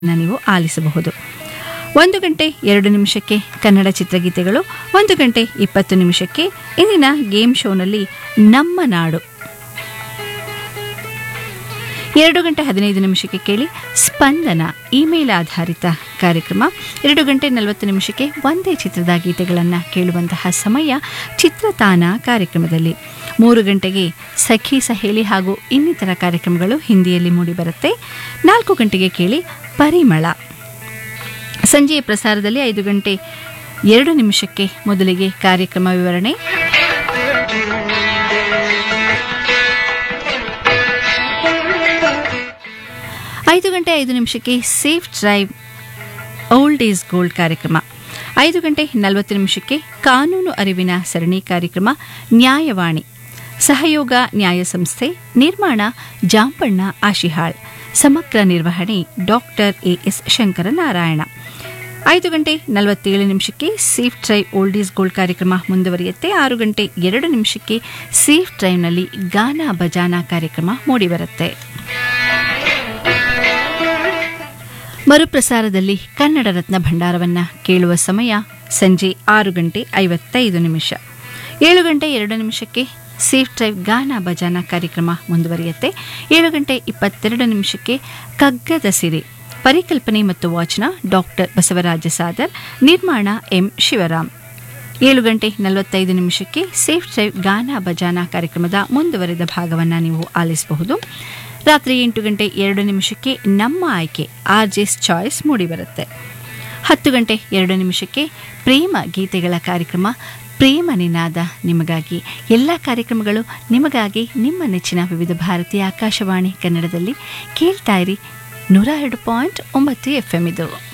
ನೀವು ಆಲಿಸಬಹುದು ಒಂದು ಗಂಟೆ ಎರಡು ನಿಮಿಷಕ್ಕೆ ಕನ್ನಡ ಚಿತ್ರಗೀತೆಗಳು ಒಂದು ಗಂಟೆ ಇಪ್ಪತ್ತು ನಿಮಿಷಕ್ಕೆ ಇಂದಿನ ಗೇಮ್ ಶೋನಲ್ಲಿ ನಮ್ಮ ನಾಡು ಎರಡು ಗಂಟೆ ಹದಿನೈದು ನಿಮಿಷಕ್ಕೆ ಕೇಳಿ ಸ್ಪಂದನ ಇಮೇಲ್ ಆಧಾರಿತ ಕಾರ್ಯಕ್ರಮ ಎರಡು ಗಂಟೆ ನಲವತ್ತು ನಿಮಿಷಕ್ಕೆ ಒಂದೇ ಚಿತ್ರದ ಗೀತೆಗಳನ್ನು ಕೇಳುವಂತಹ ಸಮಯ ಚಿತ್ರತಾನ ಕಾರ್ಯಕ್ರಮದಲ್ಲಿ ಮೂರು ಗಂಟೆಗೆ ಸಖಿ ಸಹೇಲಿ ಹಾಗೂ ಇನ್ನಿತರ ಕಾರ್ಯಕ್ರಮಗಳು ಹಿಂದಿಯಲ್ಲಿ ಮೂಡಿಬರುತ್ತೆ ನಾಲ್ಕು ಗಂಟೆಗೆ ಕೇಳಿ ಪರಿಮಳ ಸಂಜೆಯ ಪ್ರಸಾರದಲ್ಲಿ ಐದು ಗಂಟೆ ಎರಡು ನಿಮಿಷಕ್ಕೆ ಮೊದಲಿಗೆ ಕಾರ್ಯಕ್ರಮ ವಿವರಣೆ ಐದು ಗಂಟೆ ಐದು ನಿಮಿಷಕ್ಕೆ safe drive old is gold ಕಾರ್ಯಕ್ರಮ ಐದು ಗಂಟೆ ನಲವತ್ತು ನಿಮಿಷಕ್ಕೆ ಕಾನೂನು ಅರಿವಿನ ಸರಣಿ ಕಾರ್ಯಕ್ರಮ ನ್ಯಾಯವಾಣಿ ಸಹಯೋಗ ನ್ಯಾಯ ಸಂಸ್ಥೆ ನಿರ್ಮಾಣ ಜಾಂಪಣ್ಣ ಆಶಿಹಾಳ್ ಸಮಗ್ರ ನಿರ್ವಹಣೆ ಡಾಕ್ಟರ್ ಎಎಸ್ ಶಂಕರನಾರಾಯಣ ಐದು ಗಂಟೆ ನಲವತ್ತೇಳು ನಿಮಿಷಕ್ಕೆ safe drive old is gold ಕಾರ್ಯಕ್ರಮ ಮುಂದುವರಿಯುತ್ತೆ ಆರು ಗಂಟೆ ಎರಡು ನಿಮಿಷಕ್ಕೆ ಸೇಫ್ ಡ್ರೈವ್ನಲ್ಲಿ ಗಾನ ಬಜಾನ ಕಾರ್ಯಕ್ರಮ ಮೂಡಿಬರುತ್ತೆ ಮರುಪ್ರಸಾರದಲ್ಲಿ ಕನ್ನಡ ರತ್ನ ಭಂಡಾರವನ್ನ ಕೇಳುವ ಸಮಯ ಸಂಜೆ ಆರು ಗಂಟೆ ಐವತ್ತೈದು ನಿಮಿಷ ಏಳು ಗಂಟೆ ಎರಡು ನಿಮಿಷಕ್ಕೆ ಸೇಫ್ ಡ್ರೈವ್ ಗಾನ ಭಜಾನ ಕಾರ್ಯಕ್ರಮ ಮುಂದುವರಿಯುತ್ತೆ ಏಳು ಗಂಟೆ ಇಪ್ಪತ್ತೆರಡು ನಿಮಿಷಕ್ಕೆ ಕಗ್ಗದ ಸಿರಿ ಪರಿಕಲ್ಪನೆ ಮತ್ತು ವಾಚನ ಡಾಕ್ಟರ್ ಬಸವರಾಜ ಸಾದರ್ ನಿರ್ಮಾಣ ಎಂ ಶಿವರಾಮ್ ಏಳು ಗಂಟೆ ನಲವತ್ತೈದು ನಿಮಿಷಕ್ಕೆ ಸೇಫ್ ಡ್ರೈವ್ ಗಾನ ಭಜಾನ ಕಾರ್ಯಕ್ರಮದ ಮುಂದುವರೆದ ಭಾಗವನ್ನು ನೀವು ಆಲಿಸಬಹುದು ರಾತ್ರಿ ಎಂಟು ಗಂಟೆ ಎರಡು ನಿಮಿಷಕ್ಕೆ ನಮ್ಮ ಆಯ್ಕೆ ಆರ್ ಜೆಸ್ ಚಾಯ್ಸ್ ಮೂಡಿಬರುತ್ತೆ ಹತ್ತು ಗಂಟೆ ಎರಡು ನಿಮಿಷಕ್ಕೆ ಪ್ರೇಮ ಗೀತೆಗಳ ಕಾರ್ಯಕ್ರಮ ಪ್ರೇಮ ನಿನಾದ ನಿಮಗಾಗಿ ಎಲ್ಲ ಕಾರ್ಯಕ್ರಮಗಳು ನಿಮಗಾಗಿ ನಿಮ್ಮ ನೆಚ್ಚಿನ ವಿವಿಧ ಭಾರತೀಯ ಆಕಾಶವಾಣಿ ಕನ್ನಡದಲ್ಲಿ ಕೇಳ್ತಾ ಇರಿ ನೂರ ಎರಡು ಪಾಯಿಂಟ್ ಒಂಬತ್ತು ಎಫ್ ಎಂ ಇದು